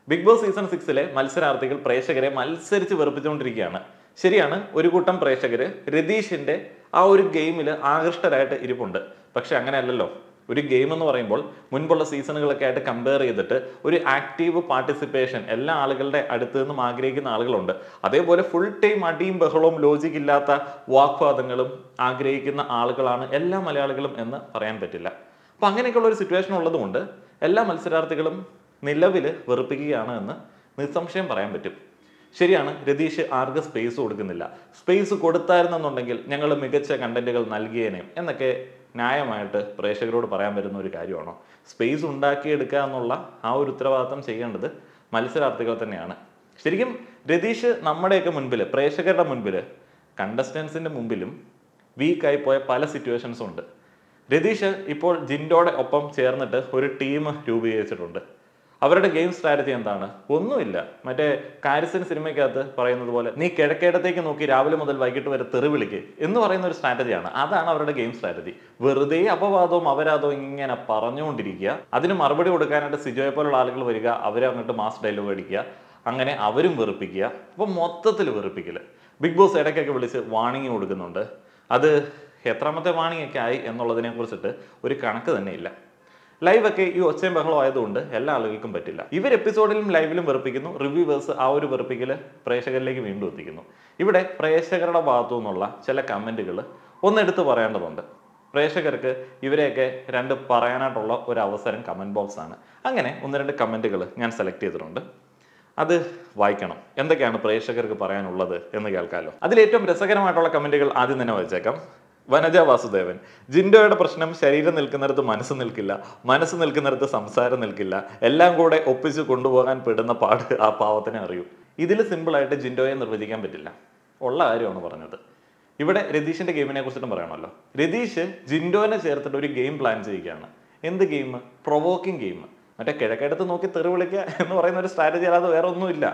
big boss season സിക്സിലെ മത്സരാർത്ഥികൾ പ്രേക്ഷകരെ മത്സരിച്ച് വെറുപ്പിച്ചുകൊണ്ടിരിക്കുകയാണ് ശരിയാണ് ഒരു കൂട്ടം പ്രേക്ഷകര് രതീഷിന്റെ ആ ഒരു ഗെയിമിൽ ആകൃഷ്ടരായിട്ട് ഇരിപ്പുണ്ട് പക്ഷെ അങ്ങനെയല്ലല്ലോ ഒരു ഗെയിം എന്ന് പറയുമ്പോൾ മുൻപുള്ള സീസണുകളൊക്കെ ആയിട്ട് കമ്പയർ ചെയ്തിട്ട് ഒരു ആക്റ്റീവ് പാർട്ടിസിപ്പേഷൻ എല്ലാ ആളുകളുടെ അടുത്ത് നിന്നും ആഗ്രഹിക്കുന്ന ആളുകളുണ്ട് അതേപോലെ ഫുൾ ടൈം അടിയും ബഹളവും ലോജിക് ഇല്ലാത്ത വാഗ്വാദങ്ങളും ആഗ്രഹിക്കുന്ന ആളുകളാണ് എല്ലാ മലയാളികളും എന്ന് പറയാൻ പറ്റില്ല അപ്പൊ അങ്ങനെയൊക്കെയുള്ള ഒരു സിറ്റുവേഷൻ ഉള്ളതുകൊണ്ട് എല്ലാ മത്സരാർത്ഥികളും നിലവിൽ വെറുപ്പിക്കുകയാണ് എന്ന് നിസ്സംശയം പറയാൻ പറ്റും ശരിയാണ് രതീഷ് ആർക്ക് സ്പേസ് കൊടുക്കുന്നില്ല സ്പേസ് കൊടുത്തായിരുന്നെന്നുണ്ടെങ്കിൽ ഞങ്ങൾ മികച്ച കണ്ടന്റുകൾ നൽകിയേനെ എന്നൊക്കെ ന്യായമായിട്ട് പ്രേക്ഷകരോട് പറയാൻ പറ്റുന്ന ഒരു കാര്യമാണോ സ്പേസ് ഉണ്ടാക്കിയെടുക്കുക എന്നുള്ള ആ ഒരു ഉത്തരവാദിത്തം ചെയ്യേണ്ടത് മത്സരാർത്ഥികൾ തന്നെയാണ് ശരിക്കും രതീഷ് നമ്മുടെയൊക്കെ മുൻപിൽ പ്രേക്ഷകരുടെ മുൻപിൽ കണ്ടസ്റ്റൻസിന്റെ മുമ്പിലും വീക്കായി പോയ പല സിറ്റുവേഷൻസും ഉണ്ട് രതീഷ് ഇപ്പോൾ ജിൻഡോടെ ഒപ്പം ചേർന്നിട്ട് ഒരു ടീം രൂപീകരിച്ചിട്ടുണ്ട് അവരുടെ ഗെയിം സ്ട്രാറ്റജി എന്താണ് ഒന്നുമില്ല മറ്റേ കാരിസൻ സിനിമയ്ക്കകത്ത് പറയുന്നത് പോലെ നീ കിഴക്കേടത്തേക്ക് നോക്കി രാവിലെ മുതൽ വൈകിട്ട് വരെ തെറി വിളിക്ക് എന്ന് പറയുന്ന ഒരു സ്ട്രാറ്റജിയാണ് അതാണ് അവരുടെ ഗെയിം സ്ട്രാറ്റജി വെറുതെ അപവാദവും അപരാധവും ഇങ്ങനെ പറഞ്ഞുകൊണ്ടിരിക്കുക അതിന് മറുപടി കൊടുക്കാനായിട്ട് സിജോയെ പോലുള്ള ആളുകൾ വരിക അവരെ അങ്ങോട്ട് മാസ് ഡയലോഗ് അടിക്കുക അങ്ങനെ അവരും വെറുപ്പിക്കുക അപ്പൊ മൊത്തത്തിൽ വെറുപ്പിക്കല് ബിഗ് ബോസ് ഇടയ്ക്കൊക്കെ വിളിച്ച് വാണിംഗ് കൊടുക്കുന്നുണ്ട് അത് എത്രാമത്തെ വാണിംഗ് ഒക്കെ ആയി എന്നുള്ളതിനെ കുറിച്ചിട്ട് ഒരു കണക്ക് തന്നെ ഇല്ല ലൈവ് ഒക്കെ ഈ ഒച്ചയും ബഹളം ആയതുകൊണ്ട് എല്ലാ ആളുകൾക്കും പറ്റില്ല ഇവർ എപ്പിസോഡിലും ലൈവിലും വെറുപ്പിക്കുന്നു റിവ്യൂവേഴ്സ് ആ ഒരു വെറുപ്പിക്കൽ പ്രേക്ഷകരിലേക്ക് വീണ്ടും എത്തിക്കുന്നു ഇവിടെ പ്രേക്ഷകരുടെ ഭാഗത്തു നിന്നുള്ള ചില കമന്റുകൾ ഒന്നെടുത്ത് പറയേണ്ടതുണ്ട് പ്രേക്ഷകർക്ക് ഇവരെയൊക്കെ രണ്ട് പറയാനായിട്ടുള്ള ഒരു അവസരം കമന്റ് ബോക്സ് ആണ് അങ്ങനെ ഒന്ന് രണ്ട് കമന്റുകൾ ഞാൻ സെലക്ട് ചെയ്തിട്ടുണ്ട് അത് വായിക്കണം എന്തൊക്കെയാണ് പ്രേക്ഷകർക്ക് പറയാനുള്ളത് എന്ന് കേൾക്കാമല്ലോ അതിൽ ഏറ്റവും രസകരമായിട്ടുള്ള കമന്റുകൾ ആദ്യം തന്നെ വായിച്ചേക്കാം വനജ വാസുദേവൻ ജിൻഡോയുടെ പ്രശ്നം ശരീരം നിൽക്കുന്നിടത്ത് മനസ്സ് നിൽക്കില്ല മനസ്സ് നിൽക്കുന്നിടത്ത് സംസാരം നിൽക്കില്ല എല്ലാം കൂടെ ഒപ്പിച്ച് കൊണ്ടുപോകാൻ പെടുന്ന പാട് ആ പാവത്തിനെ അറിയൂ ഇതിൽ സിമ്പിളായിട്ട് ജിൻഡോയെ നിർവചിക്കാൻ പറ്റില്ല ഉള്ള കാര്യമാണ് പറഞ്ഞത് ഇവിടെ രതീഷിന്റെ ഗെയിമിനെ കുറിച്ചിട്ടും പറയണമല്ലോ രതീഷ് ജിൻഡോനെ ചേർത്തിട്ട് ഒരു ഗെയിം പ്ലാൻ ചെയ്യുകയാണ് എന്ത് ഗെയിം പ്രൊവോക്കിംഗ് ഗെയിം മറ്റേ കിഴക്കെടുത്ത് നോക്കി തെറി വിളിക്കുക എന്ന് പറയുന്ന ഒരു സ്ട്രാറ്റജി അല്ലാതെ വേറെ ഒന്നുമില്ല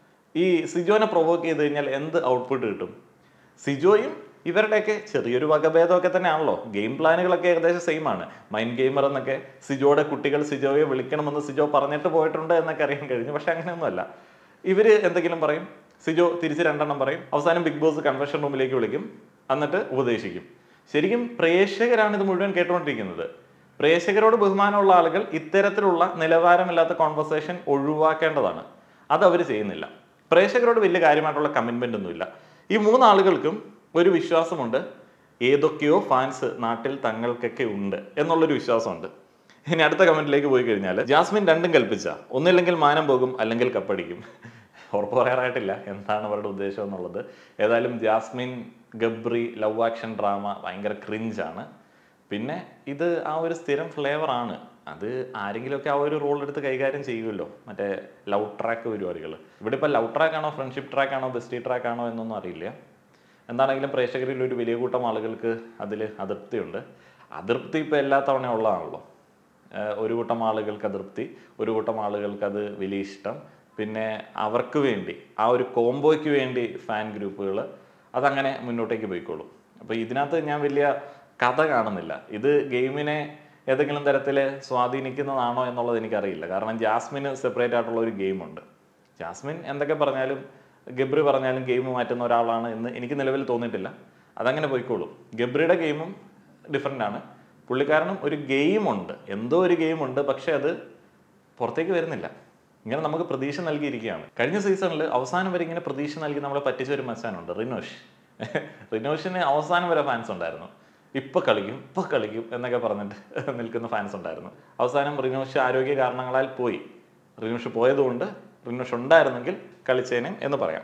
ഈ സിജോനെ പ്രൊവോക്ക് ചെയ്ത് കഴിഞ്ഞാൽ എന്ത് ഔട്ട്പുട്ട് കിട്ടും സിജോയും ഇവരുടെയൊക്കെ ചെറിയൊരു വകഭേദമൊക്കെ തന്നെയാണല്ലോ ഗെയിം പ്ലാനുകളൊക്കെ ഏകദേശം സെയിം ആണ് മൈൻഡ് ഗെയിമർ എന്നൊക്കെ സിജോയുടെ കുട്ടികൾ സിജോയെ വിളിക്കണമെന്ന് സിജോ പറഞ്ഞിട്ട് പോയിട്ടുണ്ട് എന്നൊക്കെ അറിയാൻ കഴിഞ്ഞു പക്ഷെ അങ്ങനെയൊന്നുമല്ല ഇവര് എന്തെങ്കിലും പറയും സിജോ തിരിച്ച് രണ്ടെണ്ണം പറയും അവസാനം ബിഗ് ബോസ് കൺവെൻഷൻ റൂമിലേക്ക് വിളിക്കും എന്നിട്ട് ഉപദേശിക്കും ശരിക്കും പ്രേക്ഷകരാണ് ഇത് മുഴുവൻ കേട്ടുകൊണ്ടിരിക്കുന്നത് പ്രേക്ഷകരോട് ബഹുമാനമുള്ള ആളുകൾ ഇത്തരത്തിലുള്ള നിലവാരമില്ലാത്ത കോൺവെർസേഷൻ ഒഴിവാക്കേണ്ടതാണ് അത് അവർ ചെയ്യുന്നില്ല പ്രേക്ഷകരോട് വലിയ കാര്യമായിട്ടുള്ള കമ്മിറ്റ്മെന്റ് ഒന്നുമില്ല ഈ മൂന്നാളുകൾക്കും ഒരു വിശ്വാസമുണ്ട് ഏതൊക്കെയോ ഫാൻസ് നാട്ടിൽ തങ്ങൾക്കൊക്കെ ഉണ്ട് എന്നുള്ളൊരു വിശ്വാസമുണ്ട് ഇനി അടുത്ത കമന്റിലേക്ക് പോയി കഴിഞ്ഞാൽ ജാസ്മിൻ രണ്ടും കൽപ്പിച്ച ഒന്നില്ലെങ്കിൽ മാനം പോകും അല്ലെങ്കിൽ കപ്പടിക്കും ഉറപ്പ് പറയാറായിട്ടില്ല എന്താണ് അവരുടെ ഉദ്ദേശം എന്നുള്ളത് ഏതായാലും Jasmin Gabri love action drama ഭയങ്കര ക്രിഞ്ചാണ് പിന്നെ ഇത് ആ ഒരു സ്ഥിരം ഫ്ലേവർ ആണ് അത് ആരെങ്കിലുമൊക്കെ ആ ഒരു റോൾ എടുത്ത് കൈകാര്യം ചെയ്യുമല്ലോ മറ്റേ ലവ് ട്രാക്ക് പരിപാടികൾ ഇവിടെ ഇപ്പോൾ ലവ് ട്രാക്ക് ആണോ ഫ്രണ്ട്ഷിപ്പ് ട്രാക്ക് ആണോ ബെസ്റ്റി ട്രാക്ക് ആണോ എന്നൊന്നും അറിയില്ല എന്താണെങ്കിലും പ്രേക്ഷകരിൽ ഒരു വലിയ കൂട്ടം ആളുകൾക്ക് അതിൽ അതൃപ്തിയുണ്ട് അതൃപ്തി ഇപ്പോൾ എല്ലാ തവണ ഉള്ളതാണല്ലോ ഏഹ് ഒരു കൂട്ടം ആളുകൾക്ക് അതൃപ്തി ഒരു കൂട്ടം ആളുകൾക്ക് അത് വലിയ ഇഷ്ടം പിന്നെ അവർക്ക് വേണ്ടി ആ ഒരു കോംബോയ്ക്ക് വേണ്ടി ഫാൻ ഗ്രൂപ്പുകൾ അതങ്ങനെ മുന്നോട്ടേക്ക് പോയിക്കോളും അപ്പോൾ ഇതിനകത്ത് ഞാൻ വലിയ കഥ കാണുന്നില്ല ഇത് ഗെയിമിനെ ഏതെങ്കിലും തരത്തിൽ സ്വാധീനിക്കുന്നതാണോ എന്നുള്ളത് എനിക്കറിയില്ല കാരണം ജാസ്മിന് സെപ്പറേറ്റ് ആയിട്ടുള്ള ഒരു ഗെയിമുണ്ട് ജാസ്മിൻ എന്തൊക്കെ പറഞ്ഞാലും ഗബ്രി പറഞ്ഞാലും ഗെയിം മാറ്റുന്ന ഒരാളാണ് എന്ന് എനിക്ക് നിലവിൽ തോന്നിയിട്ടില്ല അതങ്ങനെ പോയിക്കോളും ഗബ്രിയുടെ ഗെയിമും ഡിഫറെൻ്റ് ആണ് പുള്ളിക്കാരനും ഒരു ഗെയിമുണ്ട് എന്തോ ഒരു ഗെയിമുണ്ട് പക്ഷെ അത് പുറത്തേക്ക് വരുന്നില്ല ഇങ്ങനെ നമുക്ക് പ്രതീക്ഷ നൽകിയിരിക്കുകയാണ് കഴിഞ്ഞ സീസണിൽ അവസാനം വരെ ഇങ്ങനെ പ്രതീക്ഷ നൽകി നമ്മളെ പറ്റിച്ച ഒരു മച്ചാനുണ്ട് റിനോഷ് റിനോഷിന് അവസാനം വരെ ഫാൻസ് ഉണ്ടായിരുന്നു ഇപ്പൊ കളിക്കും ഇപ്പൊ കളിക്കും എന്നൊക്കെ പറഞ്ഞിട്ട് നിൽക്കുന്ന ഫാൻസ് ഉണ്ടായിരുന്നു അവസാനം റിനോഷ് ആരോഗ്യ കാരണങ്ങളാൽ പോയി റിനോഷ് പോയതുകൊണ്ട് റിനോഷ് ഉണ്ടായിരുന്നെങ്കിൽ കളിച്ചേനെ എന്ന് പറയാം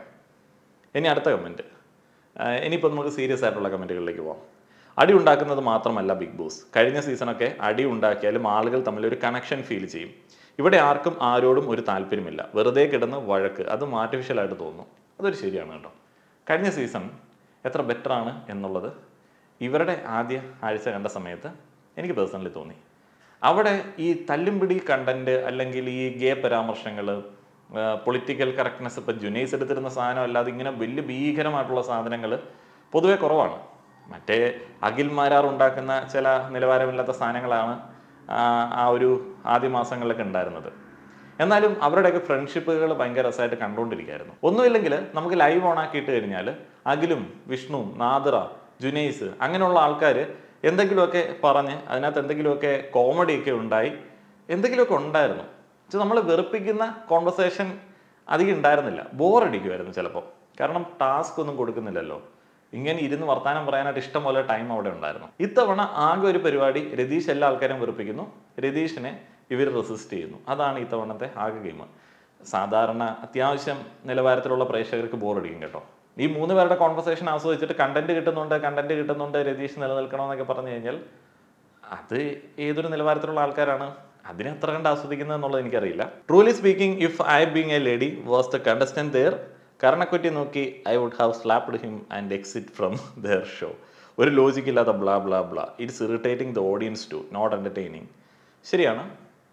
ഇനി അടുത്ത കമൻറ്റ് ഇനിയിപ്പോൾ നമുക്ക് സീരിയസ് ആയിട്ടുള്ള കമൻറ്റുകളിലേക്ക് പോകാം അടി ഉണ്ടാക്കുന്നത് മാത്രമല്ല ബിഗ് ബോസ് കഴിഞ്ഞ സീസണൊക്കെ അടി ഉണ്ടാക്കിയാലും ആളുകൾ തമ്മിൽ ഒരു കണക്ഷൻ ഫീൽ ചെയ്യും ഇവിടെ ആർക്കും ആരോടും ഒരു താല്പര്യമില്ല വെറുതെ കിടന്ന് വഴക്ക് അതും artificial ആയിട്ട് തോന്നുന്നു അതൊരു ശരിയാണ് കേട്ടോ കഴിഞ്ഞ സീസൺ എത്ര ബെറ്റർ ആണ് എന്നുള്ളത് ഇവരുടെ ആദ്യ ആഴ്ച കണ്ട സമയത്ത് എനിക്ക് പേഴ്സണലി തോന്നി അവിടെ ഈ തല്ലുംപിടി കണ്ടന്റ് അല്ലെങ്കിൽ ഈ ഗേ പരാമർശങ്ങൾ പൊളിറ്റിക്കൽ കറക്റ്റ്നെസ് ഇപ്പം ജുനൈസ് എടുത്തിരുന്ന സാധനം അല്ലാതെ ഇങ്ങനെ വലിയ ഭീകരമായിട്ടുള്ള സാധനങ്ങൾ പൊതുവെ കുറവാണ് മറ്റേ അഖിൽമാരാർ ഉണ്ടാക്കുന്ന ചില നിലവാരമില്ലാത്ത സാധനങ്ങളാണ് ആ, ആ ഒരു ആദ്യ മാസങ്ങളിലൊക്കെ ഉണ്ടായിരുന്നത് എന്നാലും അവരുടെയൊക്കെ ഫ്രണ്ട്ഷിപ്പുകൾ ഭയങ്കര രസമായിട്ട് കണ്ടുകൊണ്ടിരിക്കുകയായിരുന്നു ഒന്നുമില്ലെങ്കിൽ നമുക്ക് ലൈവ് ഓൺ ആക്കിയിട്ട് കഴിഞ്ഞാൽ അഖിലും വിഷ്ണു നാദിറ ജുനൈസ് അങ്ങനെയുള്ള ആൾക്കാർ എന്തെങ്കിലുമൊക്കെ പറഞ്ഞ് അതിനകത്ത് എന്തെങ്കിലുമൊക്കെ കോമഡിയൊക്കെ ഉണ്ടായി എന്തെങ്കിലുമൊക്കെ ഉണ്ടായിരുന്നു നമ്മൾ വെറുപ്പിക്കുന്ന കോൺവെർസേഷൻ അധികം ഉണ്ടായിരുന്നില്ല ബോറടിക്കുമായിരുന്നു ചിലപ്പോൾ കാരണം ടാസ്ക് ഒന്നും കൊടുക്കുന്നില്ലല്ലോ ഇങ്ങനെ ഇരുന്ന് വർത്താനം പറയാനായിട്ട് ഇഷ്ടം പോലെ ടൈം അവിടെ ഉണ്ടായിരുന്നു ഇത്തവണ ആകെ ഒരു പരിപാടി രതീഷ് എല്ലാ ആൾക്കാരും വെറുപ്പിക്കുന്നു രതീഷിനെ ഇവർ റെസിസ്റ്റ് ചെയ്യുന്നു അതാണ് ഇത്തവണത്തെ ആകെ ഗെയിം സാധാരണ അത്യാവശ്യം നിലവാരത്തിലുള്ള പ്രേക്ഷകർക്ക് ബോറടിക്കും കേട്ടോ ഈ മൂന്ന് പേരുടെ കോൺവെർസേഷൻ ആസ്വദിച്ചിട്ട് കണ്ടന്റ് കിട്ടുന്നുണ്ട് കണ്ടന്റ് കിട്ടുന്നുണ്ട് രതീഷ് നിലനിൽക്കണമെന്നൊക്കെ പറഞ്ഞു കഴിഞ്ഞാൽ അത് ഏതൊരു നിലവാരത്തിലുള്ള ആൾക്കാരാണ് അതിനെ എത്ര കണ്ട് ആസ്വദിക്കുന്നത് എന്നുള്ളത് എനിക്കറിയില്ല truly speaking if I being a lady was the contestant there കർണക്കുറ്റി നോക്കി I would have slapped him and exit from their show ഒരു ലോജിക് ഇല്ലാത്ത blah blah blah it's irritating the audience to not entertaining ശരിയാണ്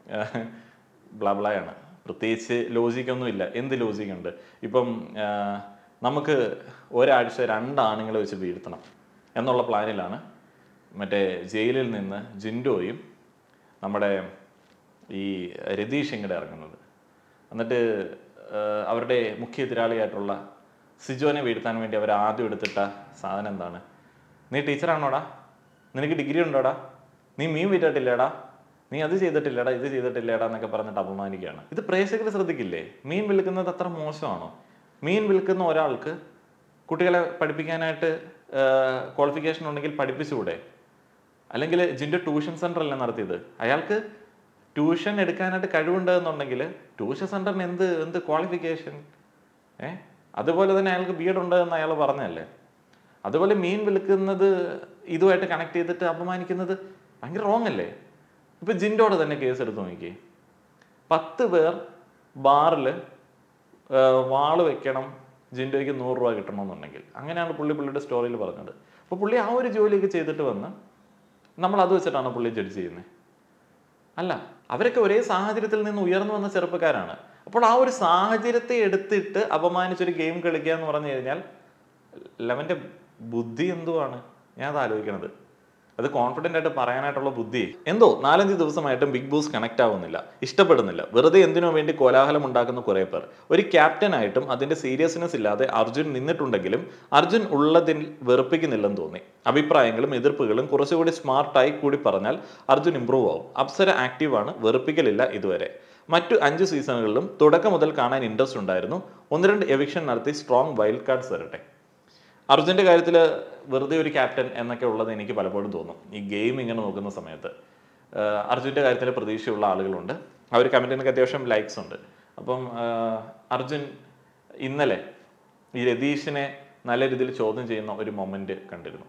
blah ബ്ലായാണ് പ്രത്യേകിച്ച് ലോജിക്കൊന്നുമില്ല എന്ത് ലോജിക്കുണ്ട് ഇപ്പം ആ, നമുക്ക് ഒരാഴ്ച രണ്ട് ആണുങ്ങളെ വെച്ച് വീഴ്ത്തണം എന്നുള്ള പ്ലാനിലാണ് മറ്റേ ജയിലിൽ നിന്ന് ജിൻഡോയും നമ്മുടെ ഈ രതീഷ് ഇങ്ങോട്ട് ഇറങ്ങുന്നത് എന്നിട്ട് ആ, അവരുടെ മുഖ്യ എതിരാളിയായിട്ടുള്ള സിജോനെ വീഴ്ത്താൻ വേണ്ടി അവർ ആദ്യം എടുത്തിട്ട സാധനം എന്താണ് നീ ടീച്ചറാണോടാ നിനക്ക് ഡിഗ്രി ഉണ്ടോടാ നീ മീൻ വിറ്റിട്ടില്ലേടാ നീ അത് ചെയ്തിട്ടില്ലേടാ ഇത് ചെയ്തിട്ടില്ലേടാ എന്നൊക്കെ പറഞ്ഞിട്ട് അപമാനിക്കുകയാണ് ഇത് പ്രേക്ഷകർ ശ്രദ്ധിക്കില്ലേ മീൻ വിൽക്കുന്നത് അത്ര മോശമാണോ മീൻ വിൽക്കുന്ന ഒരാൾക്ക് കുട്ടികളെ പഠിപ്പിക്കാനായിട്ട് ക്വാളിഫിക്കേഷൻ ഉണ്ടെങ്കിൽ പഠിപ്പിച്ചുകൂടെ അല്ലെങ്കിൽ ജിൻ്റെ ട്യൂഷൻ സെൻ്റർ അല്ലേ നടത്തിയത് അയാൾക്ക് ട്യൂഷൻ എടുക്കാനായിട്ട് കഴിവുണ്ട് എന്നുണ്ടെങ്കിൽ ട്യൂഷൻ സെൻ്ററിന് എന്ത് എന്ത് ക്വാളിഫിക്കേഷൻ ഏ അതുപോലെ തന്നെ അയാൾക്ക് ബി എഡ് ഉണ്ട് എന്ന് അയാൾ പറഞ്ഞതല്ലേ അതുപോലെ മീൻ വിൽക്കുന്നത് ഇതുമായിട്ട് കണക്ട് ചെയ്തിട്ട് അപമാനിക്കുന്നത് ഭയങ്കര റോങ് അല്ലേ ഇപ്പൊ ജിൻഡോട് തന്നെ കേസ് എടുത്ത് നോക്കിയേ പത്ത് പേർ ബാറിൽ വാള് വെക്കണം ജിൻഡോയ്ക്ക് നൂറ് രൂപ കിട്ടണമെന്നുണ്ടെങ്കിൽ അങ്ങനെയാണ് പുള്ളി പുള്ളിയുടെ സ്റ്റോറിയിൽ പറഞ്ഞത് അപ്പോൾ പുള്ളി ആ ഒരു ജോലിയൊക്കെ ചെയ്തിട്ട് വന്ന് നമ്മൾ അത് വെച്ചിട്ടാണ് പുള്ളി ജഡ്ജ് ചെയ്യുന്നത് അല്ല അവരൊക്കെ ഒരേ സാഹചര്യത്തിൽ നിന്ന് ഉയർന്നു വന്ന ചെറുപ്പക്കാരാണ് അപ്പോൾ ആ ഒരു സാഹചര്യത്തെ എടുത്തിട്ട് അപമാനിച്ചൊരു ഗെയിം കളിക്കുക എന്ന് പറഞ്ഞു കഴിഞ്ഞാൽ ലെവന്റെ ബുദ്ധി എന്തുവാണ് ഞാൻ അത് ആലോചിക്കണത് അത് കോൺഫിഡൻ്റ് ആയിട്ട് പറയാനായിട്ടുള്ള ബുദ്ധി എന്തോ നാലഞ്ച് ദിവസമായിട്ടും ബിഗ് ബോസ് കണക്ട് ആവുന്നില്ല ഇഷ്ടപ്പെടുന്നില്ല വെറുതെ എന്തിനോ വേണ്ടി കോലാഹലം ഉണ്ടാക്കുന്ന കുറേ പേർ ഒരു ക്യാപ്റ്റനായിട്ടും അതിന്റെ സീരിയസ്നെസ് ഇല്ലാതെ അർജുൻ നിന്നിട്ടുണ്ടെങ്കിലും അർജുൻ ഉള്ളതിൽ വെറുപ്പിക്കുന്നില്ലെന്ന് തോന്നി അഭിപ്രായങ്ങളും എതിർപ്പുകളും കുറച്ചുകൂടി സ്മാർട്ടായി കൂടി പറഞ്ഞാൽ അർജുൻ ഇമ്പ്രൂവ് ആവും അപ്സര ആക്റ്റീവാണ് വെറുപ്പിക്കലില്ല ഇതുവരെ മറ്റു അഞ്ച് സീസണുകളിലും തുടക്കം മുതൽ കാണാൻ ഇൻട്രസ്റ്റ് ഉണ്ടായിരുന്നു ഒന്ന് രണ്ട് എവിക്ഷൻ നടത്തി സ്ട്രോങ് വൈൽഡ് കാർഡ്സ് വരട്ടെ അർജുൻ്റെ കാര്യത്തിൽ വെറുതെ ഒരു ക്യാപ്റ്റൻ എന്നൊക്കെ ഉള്ളത് എനിക്ക് പലപ്പോഴും തോന്നും ഈ ഗെയിം ഇങ്ങനെ നോക്കുന്ന സമയത്ത് ആഹ് അർജുൻ്റെ കാര്യത്തിൽ പ്രതീക്ഷയുള്ള ആളുകളുണ്ട് അവർ കമൻറ്റിനൊക്കെ അത്യാവശ്യം ലൈക്സ് ഉണ്ട് അപ്പം ആഹ് അർജുൻ ഇന്നലെ ഈ രതീഷിനെ നല്ല രീതിയിൽ ചോദ്യം ചെയ്യുന്ന ഒരു മൊമെന്റ് കണ്ടിരുന്നു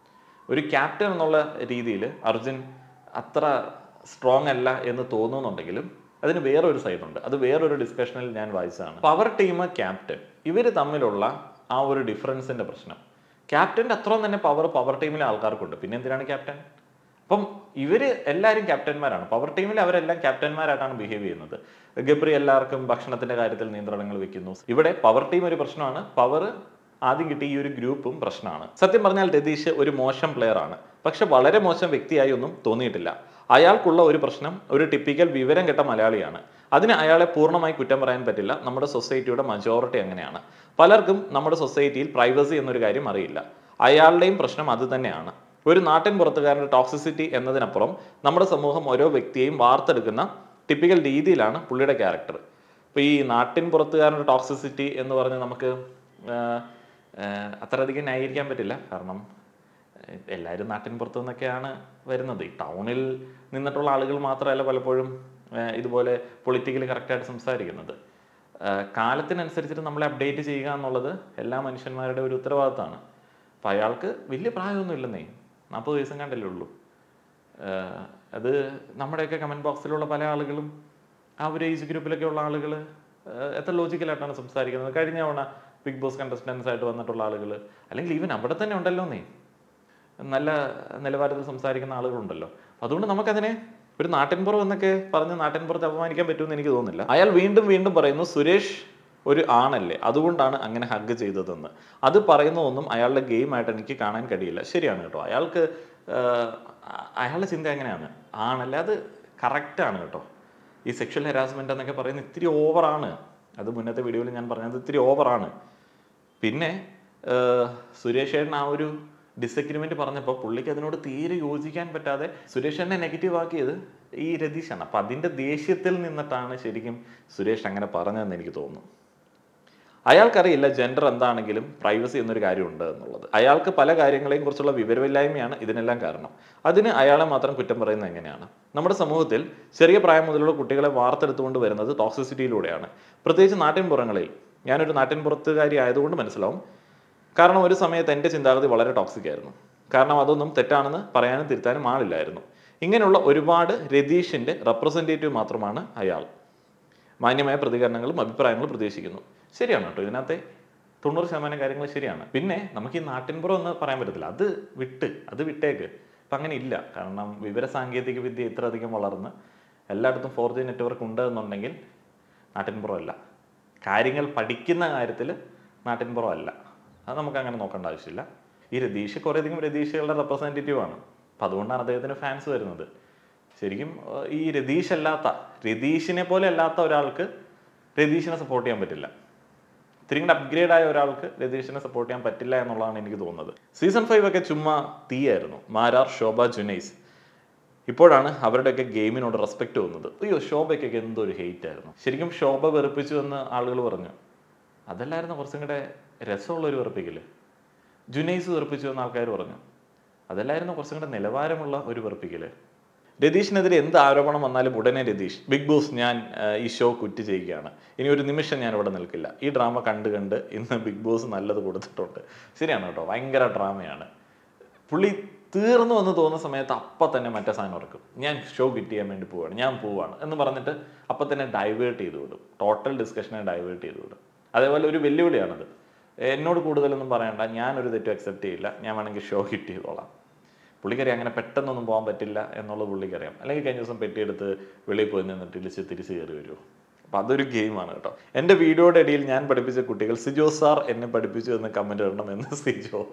ഒരു ക്യാപ്റ്റൻ എന്നുള്ള രീതിയിൽ അർജുൻ അത്ര സ്ട്രോങ് അല്ല എന്ന് തോന്നുന്നുണ്ടെങ്കിലും അതിന് വേറൊരു സൈഡുണ്ട് അത് വേറൊരു ഡിസ്കഷനിൽ ഞാൻ വായിച്ചതാണ് പവർ ടീം ക്യാപ്റ്റൻ ഇവർ തമ്മിലുള്ള ആ ഒരു ഡിഫറൻസിന്റെ പ്രശ്നം ക്യാപ്റ്റന്റെ അത്രയും തന്നെ പവർ പവർ ടീമിലെ ആൾക്കാർക്കുണ്ട് പിന്നെ എന്തിനാണ് ക്യാപ്റ്റൻ അപ്പം ഇവര് എല്ലാവരും ക്യാപ്റ്റന്മാരാണ് പവർ ടീമിൽ അവരെല്ലാം ക്യാപ്റ്റന്മാരായിട്ടാണ് ബിഹേവ് ചെയ്യുന്നത് ഗബ്രി എല്ലാവർക്കും ഭക്ഷണത്തിന്റെ കാര്യത്തിൽ നിയന്ത്രണങ്ങൾ വെക്കുന്നു ഇവിടെ പവർ ടീം ഒരു പ്രശ്നമാണ് പവർ ആദ്യം കിട്ടിയ ഈ ഒരു ഗ്രൂപ്പും പ്രശ്നമാണ് സത്യം പറഞ്ഞാൽ രതീഷ് ഒരു മോശം പ്ലെയർ ആണ് പക്ഷെ വളരെ മോശം വ്യക്തിയായി ഒന്നും തോന്നിയിട്ടില്ല അയാൾക്കുള്ള ഒരു പ്രശ്നം ഒരു ടിപ്പിക്കൽ വിവരം കെട്ട മലയാളിയാണ് അതിന് അയാളെ പൂർണ്ണമായി കുറ്റം പറയാൻ പറ്റില്ല നമ്മുടെ സൊസൈറ്റിയുടെ മജോറിറ്റി അങ്ങനെയാണ് പലർക്കും നമ്മുടെ സൊസൈറ്റിയിൽ പ്രൈവസി എന്നൊരു കാര്യം അറിയില്ല അയാളുടെയും പ്രശ്നം അത് തന്നെയാണ് ഒരു നാട്ടിൻ പുറത്തുകാരൻ്റെ ടോക്സിസിറ്റി എന്നതിനപ്പുറം നമ്മുടെ സമൂഹം ഓരോ വ്യക്തിയെയും വാർത്തെടുക്കുന്ന ടിപ്പിക്കൽ രീതിയിലാണ് പുള്ളിയുടെ ക്യാരക്ടർ ഇപ്പോൾ ഈ നാട്ടിൻ പുറത്തുകാരൻ്റെ ടോക്സിസിറ്റി എന്ന് പറഞ്ഞ് നമുക്ക് ആഹ്, ആഹ്, അത്രയധികം ന്യായീകരിക്കാൻ പറ്റില്ല കാരണം ഏഹ്, എല്ലാവരും നാട്ടിൻ പുറത്തു നിന്നൊക്കെയാണ് വരുന്നത് ഈ ടൗണിൽ നിന്നിട്ടുള്ള ആളുകൾ മാത്രമല്ല പലപ്പോഴും ഏഹ്, ഇതുപോലെ പൊളിറ്റിക്കലി കറക്റ്റായിട്ട് സംസാരിക്കുന്നത് ഏഹ്, കാലത്തിനനുസരിച്ചിട്ട് നമ്മളെ അപ്ഡേറ്റ് ചെയ്യുക എന്നുള്ളത് എല്ലാ മനുഷ്യന്മാരുടെ ഒരു ഉത്തരവാദിത്തമാണ് അപ്പം അയാൾക്ക് വലിയ പ്രായമൊന്നും ഇല്ലെന്നേ നാൽപ്പത് വയസ്സും കണ്ടല്ലേ ഉള്ളൂ ഏഹ്, അത് നമ്മുടെയൊക്കെ കമൻറ്റ് ബോക്സിലുള്ള പല ആളുകളും ആ ഒരു ഏജ് ഗ്രൂപ്പിലൊക്കെ ഉള്ള ആളുകൾ എത്ര ലോജിക്കലായിട്ടാണ് സംസാരിക്കുന്നത് കഴിഞ്ഞ തവണ ബിഗ് ബോസ് കണ്ടസ്റ്റൻസ് ആയിട്ട് വന്നിട്ടുള്ള ആളുകൾ അല്ലെങ്കിൽ ഈവൻ അവിടെ തന്നെ ഉണ്ടല്ലോ നീ നല്ല നിലവാരത്തിൽ സംസാരിക്കുന്ന ആളുകളുണ്ടല്ലോ അപ്പൊ അതുകൊണ്ട് നമുക്കതിനെ ഒരു നാട്ടിൻപുറം എന്നൊക്കെ പറഞ്ഞ് നാട്ടിൻപുറത്ത് അപമാനിക്കാൻ പറ്റുമെന്ന് എനിക്ക് തോന്നുന്നില്ല അയാൾ വീണ്ടും വീണ്ടും പറയുന്നു സുരേഷ് ഒരു ആണല്ലേ അതുകൊണ്ടാണ് അങ്ങനെ ഹഗ് ചെയ്തതെന്ന് അത് പറയുന്നതൊന്നും അയാളുടെ ഗെയിമായിട്ട് എനിക്ക് കാണാൻ കഴിയില്ല ശരിയാണ് കേട്ടോ അയാൾക്ക് ആഹ്, അയാളുടെ ചിന്ത എങ്ങനെയാണ് ആണല്ലേ അത് കറക്റ്റാണ് കേട്ടോ ഈ സെക്ഷൽ ഹരാസ്മെന്റ് എന്നൊക്കെ പറയുന്നത് ഇത്തിരി ഓവറാണ് അത് മുന്നത്തെ വീഡിയോയിൽ ഞാൻ പറഞ്ഞത് ഇത്തിരി ഓവറാണ് പിന്നെ ഏഹ്, സുരേഷ് ഏട്ടൻ ആ ഒരു ഡിസഗ്രിമെന്റ് പറഞ്ഞപ്പോൾ പുള്ളിക്ക് അതിനോട് തീരെ യോജിക്കാൻ പറ്റാതെ സുരേഷ് ഏട്ടനെ നെഗറ്റീവ് ആക്കിയത് ഈ രതീഷാണ് അപ്പം അതിൻ്റെ ദേഷ്യത്തിൽ നിന്നിട്ടാണ് ശരിക്കും സുരേഷ് അങ്ങനെ പറഞ്ഞതെന്ന് എനിക്ക് തോന്നുന്നു അയാൾക്കറിയില്ല ജെൻഡർ എന്താണെങ്കിലും പ്രൈവസി എന്നൊരു കാര്യമുണ്ട് എന്നുള്ളത് അയാൾക്ക് പല കാര്യങ്ങളെയും കുറിച്ചുള്ള വിവരമില്ലായ്മയാണ് ഇതിനെല്ലാം കാരണം അതിന് അയാളെ മാത്രം കുറ്റം പറയുന്നത് എങ്ങനെയാണ് നമ്മുടെ സമൂഹത്തിൽ ചെറിയ പ്രായം മുതലുള്ള കുട്ടികളെ വാർത്തെടുത്തുകൊണ്ട് വരുന്നത് ടോക്സിസിറ്റിയിലൂടെയാണ് പ്രത്യേകിച്ച് നാട്ടിൻപുറങ്ങളിൽ ഞാനൊരു നാട്ടിൻപുറത്തുകാരി ആയതുകൊണ്ട് മനസ്സിലാവും കാരണം ഒരു സമയത്ത് എൻ്റെ ചിന്താഗതി വളരെ ടോക്സിക് ആയിരുന്നു കാരണം അതൊന്നും തെറ്റാണെന്ന് പറയാനും തിരുത്താനും ആളില്ലായിരുന്നു ഇങ്ങനെയുള്ള ഒരുപാട് രതീഷിൻ്റെ റെപ്രസെൻറ്റേറ്റീവ് മാത്രമാണ് അയാൾ മാന്യമായ പ്രതികരണങ്ങളും അഭിപ്രായങ്ങളും പ്രതീക്ഷിക്കുന്നു ശരിയാണ് കേട്ടോ ഇതിനകത്തെ തൊണ്ണൂറ് ശതമാനം കാര്യങ്ങൾ ശരിയാണ് പിന്നെ നമുക്ക് ഈ നാട്ടിൻപുറം എന്ന് പറയാൻ പറ്റത്തില്ല അത് വിട്ട് അത് വിട്ടേക്ക് ഇപ്പം അങ്ങനെ ഇല്ല കാരണം വിവര സാങ്കേതിക വിദ്യ ഇത്ര അധികം വളർന്ന് എല്ലായിടത്തും ഫോർ ജി നെറ്റ്വർക്ക് ഉണ്ട് എന്നുണ്ടെങ്കിൽ നാട്ടിൻപുറം അല്ല കാര്യങ്ങൾ പഠിക്കുന്ന കാര്യത്തിൽ നാട്ടിൻപുറം അല്ല അത് നമുക്ക് അങ്ങനെ നോക്കേണ്ട ആവശ്യമില്ല ഈ രതീഷ് കുറേയധികം രതീഷുകളുടെ റെപ്രസെൻറ്റേറ്റീവ് ആണ് അപ്പം അതുകൊണ്ടാണ് അദ്ദേഹത്തിന് ഫാൻസ് വരുന്നത് ശരിക്കും ഏഹ്, ഈ രതീഷ് അല്ലാത്ത രതീഷിനെ പോലെ അല്ലാത്ത ഒരാൾക്ക് രതീഷിനെ സപ്പോർട്ട് ചെയ്യാൻ പറ്റില്ല ഇത്തിരി കൂടെ അപ്ഗ്രേഡ് ആയ ഒരാൾക്ക് രതീഷിനെ സപ്പോർട്ട് ചെയ്യാൻ പറ്റില്ല എന്നുള്ളതാണ് എനിക്ക് തോന്നുന്നത് സീസൺ ഫൈവ് ഒക്കെ ചുമ്മാ തീയായിരുന്നു മാരാർ ശോഭ ജുനൈസ് ഇപ്പോഴാണ് അവരുടെയൊക്കെ ഗെയിമിനോട് റെസ്പെക്ട് തോന്നുന്നത് അയ്യോ ശോഭയ്ക്കൊക്കെ എന്തോ ഒരു ഹെയ്റ്റ് ആയിരുന്നു ശരിക്കും ശോഭ വെറുപ്പിച്ചു എന്ന് ആളുകൾ പറഞ്ഞു അതല്ലായിരുന്നു കുറച്ചും കൂടെ രസമുള്ള ഒരു വെറുപ്പിക്കല് ജുനൈസ് വെറുപ്പിച്ചു എന്ന് ആൾക്കാർ പറഞ്ഞു അതല്ലായിരുന്നു കുറച്ചും കൂടെ നിലവാരമുള്ള ഒരു വെറുപ്പിക്കല് രതീഷിനെതിരെ എന്ത് ആരോപണം വന്നാലും ഉടനെ രതീഷ് ബിഗ് ബോസ് ഞാൻ ആ, ഈ ഷോ കുറ്റ് ചെയ്യുകയാണ് ഇനി ഒരു നിമിഷം ഞാൻ ഇവിടെ നിൽക്കില്ല ഈ ഡ്രാമ കണ്ട് കണ്ട് ഇന്ന് ബിഗ് ബോസ് നല്ലത് കൊടുത്തിട്ടുണ്ട് ശരിയാണ് കേട്ടോ ഭയങ്കര ഡ്രാമയാണ് പുള്ളി തീർന്നു എന്ന് തോന്നുന്ന സമയത്ത് അപ്പം തന്നെ മറ്റേ സാധനം ഇറക്കും ഞാൻ ഷോ കിറ്റ് ചെയ്യാൻ വേണ്ടി പോവാണ് ഞാൻ പോവാണ് എന്ന് പറഞ്ഞിട്ട് അപ്പം തന്നെ ഡൈവേർട്ട് ചെയ്ത് വിടും ടോട്ടൽ ഡിസ്കഷനെ ഡൈവേർട്ട് ചെയ്ത് വിടും അതേപോലെ ഒരു വെല്ലുവിളിയാണത് എന്നോട് കൂടുതലൊന്നും പറയണ്ട ഞാനൊരു തെറ്റും അക്സെപ്റ്റ് ചെയ്യില്ല ഞാൻ വേണമെങ്കിൽ ഷോ ഹിറ്റ് ചെയ്തോളാം പുള്ളിക്കറി അങ്ങനെ പെട്ടെന്നൊന്നും പോകാൻ പറ്റില്ല എന്നുള്ളത് പുള്ളിക്കറിയാം അല്ലെങ്കിൽ കഴിഞ്ഞ ദിവസം പെട്ടിയെടുത്ത് വെളിയിൽ പോയി നിന്നിട്ട് ഇളിച്ച് തിരിച്ച് കയറി വരുമോ അപ്പം അതൊരു ഗെയിമാണ് കേട്ടോ എൻ്റെ വീഡിയോയുടെ ഇടയിൽ ഞാൻ പഠിപ്പിച്ച കുട്ടികൾ സിജോ സാർ എന്നെ പഠിപ്പിച്ചു എന്ന് കമൻറ്റ് ഇടണം എന്ന് സിജോ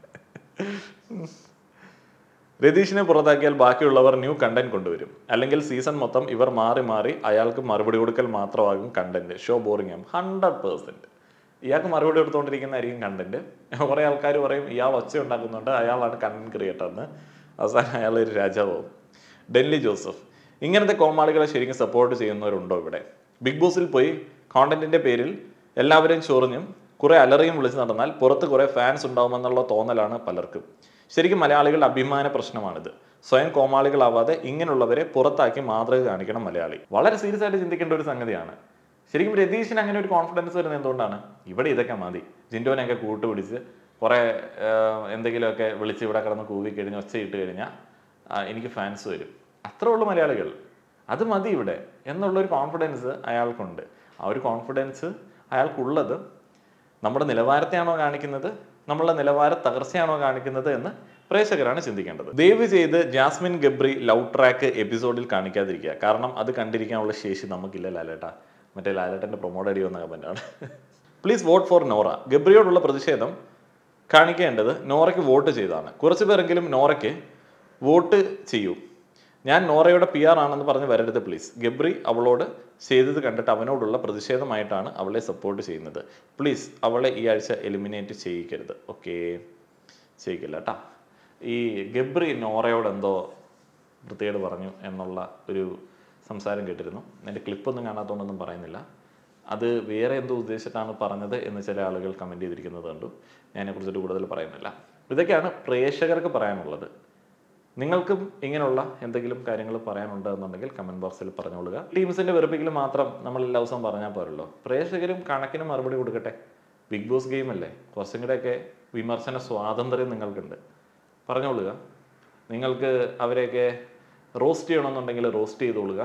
രതീഷിനെ പുറത്താക്കിയാൽ ബാക്കിയുള്ളവർ ന്യൂ കണ്ടന്റ് കൊണ്ടുവരും അല്ലെങ്കിൽ സീസൺ മൊത്തം ഇവർ മാറി മാറി അയാൾക്ക് മറുപടി കൊടുക്കൽ മാത്രമാകും കണ്ടന്റ് ഷോ ബോറിംഗ് ആകും ഹൺഡ്രഡ് പേഴ്സെന്റ് ഇയാൾക്ക് മറുപടി കൊടുത്തുകൊണ്ടിരിക്കുന്നതായിരിക്കും കണ്ടന്റ് കുറേ ആൾക്കാർ പറയും ഇയാൾ ഒച്ച ഉണ്ടാക്കുന്നുണ്ട് അയാളാണ് കണ്ടന്റ് ക്രിയേറ്റർ എന്ന് അവസാനം അയാൾ ഒരു രാജാവും ഡെല്ലി ജോസഫ് ഇങ്ങനത്തെ കോമാളികളെ ശരിക്കും സപ്പോർട്ട് ചെയ്യുന്നവരുണ്ടോ ഇവിടെ ബിഗ് ബോസിൽ പോയി കോണ്ടന്റിന്റെ പേരിൽ എല്ലാവരെയും ചൊറിഞ്ഞും കുറെ അലറിയും വിളിച്ച് നടന്നാൽ പുറത്ത് കുറെ ഫാൻസ് ഉണ്ടാവുമെന്നുള്ള തോന്നലാണ് പലർക്കും ശരിക്കും മലയാളികളുടെ അഭിമാന പ്രശ്നമാണിത് സ്വയം കോമാളികളാവാതെ ഇങ്ങനെയുള്ളവരെ പുറത്താക്കി മാതൃക കാണിക്കണം മലയാളി വളരെ സീരിയസ് ആയിട്ട് ചിന്തിക്കേണ്ട ഒരു സംഗതിയാണ് ശരിക്കും രതീഷിന് അങ്ങനെ ഒരു കോൺഫിഡൻസ് വരുന്നത് എന്തുകൊണ്ടാണ് ഇവിടെ ഇതൊക്കെ മതി ജിൻഡോനെയൊക്കെ കൂട്ടുപിടിച്ച് കുറെ ആഹ്, എന്തെങ്കിലുമൊക്കെ വിളിച്ച് ഇവിടെ കിടന്ന് കൂവി കഴിഞ്ഞ് ഒച്ചയിട്ട് കഴിഞ്ഞാൽ എനിക്ക് ഫാൻസ് വരും അത്രേ ഉള്ളൂ മലയാളികൾ അത് മതി ഇവിടെ എന്നുള്ളൊരു കോൺഫിഡൻസ് അയാൾക്കുണ്ട് ആ ഒരു കോൺഫിഡൻസ് അയാൾക്കുള്ളത് നമ്മുടെ നിലവാരത്തെയാണോ കാണിക്കുന്നത് നമ്മളുടെ നിലവാര തകർച്ചയാണോ കാണിക്കുന്നത് എന്ന് പ്രേക്ഷകരാണ് ചിന്തിക്കേണ്ടത് ദയവ് ചെയ്ത് ജാസ്മിൻ ഗബ്രി ലവ് ട്രാക്ക് എപ്പിസോഡിൽ കാണിക്കാതിരിക്കുക കാരണം അത് കണ്ടിരിക്കാനുള്ള ശേഷി നമുക്കില്ല ലാലേട്ട മറ്റേ ലാലേട്ടൻ്റെ പ്രൊമോട്ട് അടി വന്ന കമൻ്റാണ് പ്ലീസ് വോട്ട് ഫോർ നോറ ഗബ്രിയോടുള്ള പ്രതിഷേധം കാണിക്കേണ്ടത് നോറയ്ക്ക് വോട്ട് ചെയ്താണ് കുറച്ച് പേരെങ്കിലും നോറയ്ക്ക് വോട്ട് ചെയ്യൂ ഞാൻ നോറയുടെ പി ആർ ആണെന്ന് പറഞ്ഞ് വരരുത് പ്ലീസ് ഗബ്രി അവളോട് ചെയ്തത് കണ്ടിട്ട് അവനോടുള്ള പ്രതിഷേധമായിട്ടാണ് അവളെ സപ്പോർട്ട് ചെയ്യുന്നത് പ്ലീസ് അവളെ ഈ ആഴ്ച എലിമിനേറ്റ് ചെയ്യിക്കരുത് ഓക്കെ ചെയ്യിക്കില്ല കേട്ടാ ഈ ഗബ്രി നോറയോട് എന്തോ വൃത്തികേട് പറഞ്ഞു എന്നുള്ള ഒരു സംസാരം കേട്ടിരുന്നു എൻ്റെ ക്ലിപ്പൊന്നും കാണാത്തതുകൊണ്ടൊന്നും പറയുന്നില്ല അത് വേറെ എന്തോ ഉദ്ദേശിച്ചിട്ടാണ് പറഞ്ഞത് എന്ന് ചില ആളുകൾ കമൻറ്റ് ചെയ്തിരിക്കുന്നത് കണ്ടു ഞാൻ അതിനെക്കുറിച്ചിട്ട് കൂടുതൽ പറയുന്നില്ല ഇതൊക്കെയാണ് പ്രേക്ഷകർക്ക് പറയാനുള്ളത് നിങ്ങൾക്കും ഇങ്ങനെയുള്ള എന്തെങ്കിലും കാര്യങ്ങൾ പറയാനുണ്ട് എന്നുണ്ടെങ്കിൽ കമന്റ് ബോക്സിൽ പറഞ്ഞോളുക ടീംസിന്റെ വെറുപ്പിക്കൽ മാത്രം നമ്മൾ എല്ലാ ദിവസവും പറഞ്ഞാൽ പോരല്ലോ പ്രേക്ഷകരും കണക്കിന് മറുപടി കൊടുക്കട്ടെ ബിഗ് ബോസ് ഗെയിം അല്ലേ കുറച്ചും കൂടെയൊക്കെ വിമർശന സ്വാതന്ത്ര്യം നിങ്ങൾക്കുണ്ട് പറഞ്ഞോളുക നിങ്ങൾക്ക് അവരെയൊക്കെ റോസ്റ്റ് ചെയ്യണമെന്നുണ്ടെങ്കിൽ റോസ്റ്റ് ചെയ്തോളുക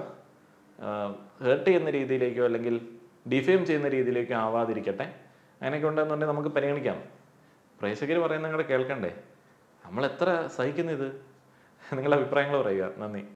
ഹേർട്ട് ചെയ്യുന്ന രീതിയിലേക്കോ അല്ലെങ്കിൽ ഡിഫെയിം ചെയ്യുന്ന രീതിയിലേക്കോ ആവാതിരിക്കട്ടെ അങ്ങനെയൊക്കെ ഉണ്ടെന്നുണ്ടെങ്കിൽ നമുക്ക് പരിഗണിക്കാം പ്രേക്ഷകർ പറയുന്നത് നിങ്ങളുടെ കേൾക്കണ്ടേ നമ്മൾ എത്ര സഹിക്കുന്നു ഇത് നിങ്ങളുടെ അഭിപ്രായങ്ങൾ പറയുക നന്ദി